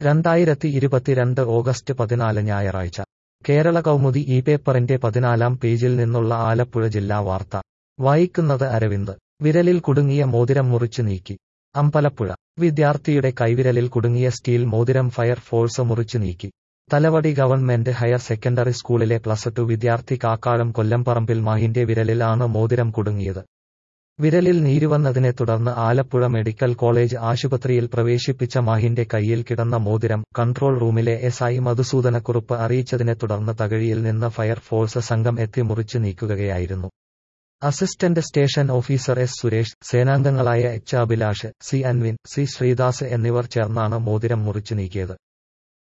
രണ്ടായിരത്തി ഇരുപത്തിരണ്ട് ഓഗസ്റ്റ് പതിനാല് ഞായറാഴ്ച കേരള കൗമുദി ഈ പേപ്പറിന്റെ പതിനാലാം പേജിൽ നിന്നുള്ള ആലപ്പുഴ ജില്ലാ വാർത്ത വായിക്കുന്നത് അരവിന്ദ് വിരലിൽ കുടുങ്ങിയ മോതിരം മുറിച്ചു നീക്കി അമ്പലപ്പുഴ വിദ്യാർത്ഥിയുടെ കൈവിരലിൽ കുടുങ്ങിയ സ്റ്റീൽ മോതിരം ഫയർ ഫോഴ്സ് മുറിച്ചു നീക്കി തലവടി ഗവൺമെന്റ് ഹയർ സെക്കൻഡറി സ്കൂളിലെ പ്ലസ് ടു വിദ്യാർത്ഥി കാക്കാഴം കൊല്ലംപറമ്പിൽ മാഹിന്റെ വിരലിൽ ആണ് മോതിരം കുടുങ്ങിയത് വിരലിൽ നീരുവന്നതിനെ തുടർന്ന് ആലപ്പുഴ മെഡിക്കൽ കോളേജ് ആശുപത്രിയിൽ പ്രവേശിപ്പിച്ച മാഹിന്റെ കയ്യിൽ കിടന്ന മോതിരം കൺട്രോൾ റൂമിലെ എസ് ഐ മധുസൂദനക്കുറുപ്പ് അറിയിച്ചതിനെ തുടർന്ന് തകഴിയിൽ നിന്ന് ഫയർ ഫോഴ്സ് സംഘം എത്തി മുറിച്ചു നീക്കുകയായിരുന്നു assistant station officer S Suresh സേനാംഗങ്ങളായ H Abhilash C Anvin C Sreedas എന്നിവർ ചേർന്നാണ് മോതിരം മുറിച്ചു നീക്കിയത്